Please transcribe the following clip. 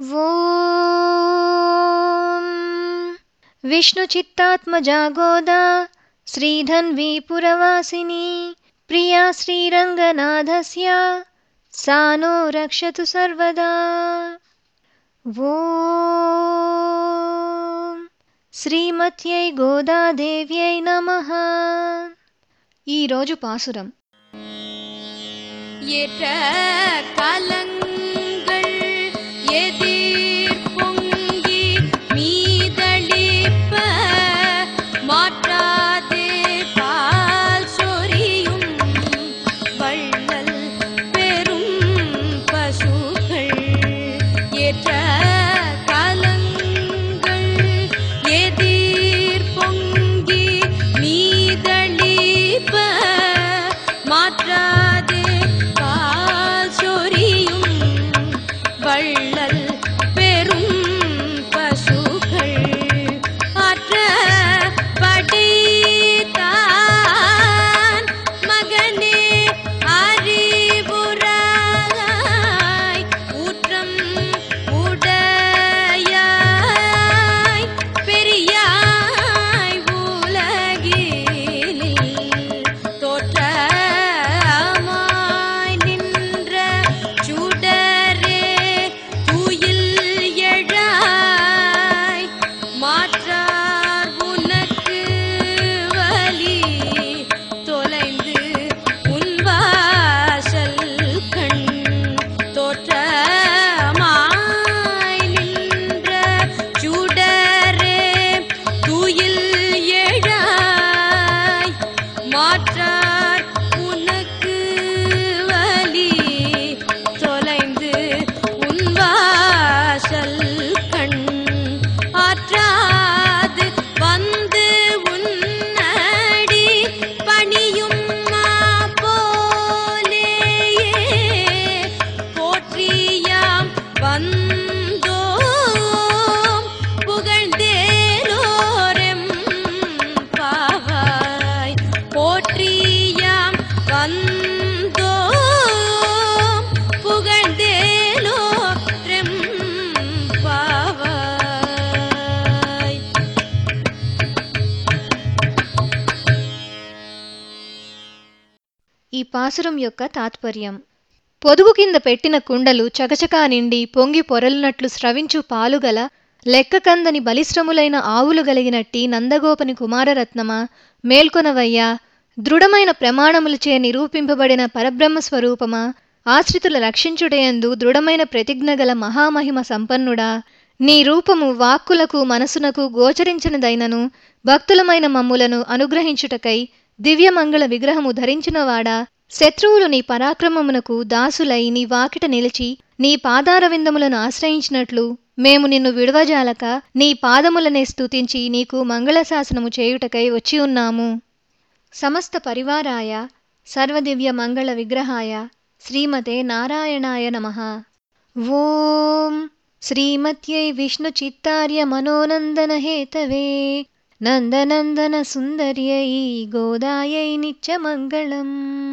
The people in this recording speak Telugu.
ॐ विष्णुचित्तात्मजा गोदा श्रीधन्वी पुरवासिनी प्रिया श्रीरङ्गनाथस्य सा नो रक्षतु सर्वदा ॐ శ్రీమత్యై గోదాదేవ్యై నమః ఈరోజు పాసురం ஏற்ற கலங்கள் எதிர் பொங்கி மீதளிப்ப மாற்றாதே பால் சொரியும் வள்ளல் பெரும் பசுக்கள் ஏற்ற கலங்கள் எதிர் பொங்கி மீதளிப்ப மாற்றாதே பால் சொரியும் வள்ளல் பெரும் பசுக்கள் ஆற்ற படைத்தான் மகனே அறிவுராய் ஊற்றம் உடையாய் பெரியாய் உலகினில் தோற்றமாய் நின்ற சுடரே துயில் எழாய் மாற்றார் உனக்கு வலி தொலைந்து உன் வாசல் கண் தோற்றமாய் நின்ற சுடரே துயில் எழாய் மாற்றார் உனக்கு வலி தொலைந்து உன் வாசல் கண் ஆற்றாது வந்து உன்னடி பணியும் மா போலேயே போற்றியாம் வந்தோம் புகழ்ந்தேலோரெம் பாவாய் போற்றியாம் வந்தோம் புகழ்ந்தேலோரெம் பாவாய் ఈ పాసురం యొక్క తాత్పర్యం పొదుగు కింద పెట్టిన కుండలు చకచకా నిండి పొంగి పొరలినట్లు స్రవించు పాలుగల లెక్కకందని బలిశ్రములైన ఆవులు గలిగినట్టి నందగోపని కుమారరత్నమా మేల్కొనవయ్యా దృఢమైన ప్రమాణములచే నిరూపింపబడిన పరబ్రహ్మ స్వరూపమా ఆశ్రితుల రక్షించుటయందు దృఢమైన ప్రతిజ్ఞ గల మహామహిమ సంపన్నుడా నీ రూపము వాక్కులకు మనసునకు గోచరించినదైనను భక్తులమైన మమ్ములను అనుగ్రహించుటకై దివ్యమంగళ విగ్రహము ధరించినవాడా శత్రువులు నీ పరాక్రమమునకు దాసులై నీ వాకిట నిలిచి నీ పాదారవిందములను ఆశ్రయించినట్లు మేము నిన్ను విడవజాలక నీ పాదములనే స్తుతించి నీకు మంగళశాసనము చేయుటకై వచ్చి ఉన్నాము సమస్త పరివారాయ సర్వదివ్య మంగళ విగ్రహాయ శ్రీమతే నారాయణాయ నమః ఓం శ్రీమత్యై విష్ణుచిత్తార్య మనోనందన హేతవే నందనందన సుందర్యై గోదాయై నిత్యమంగళం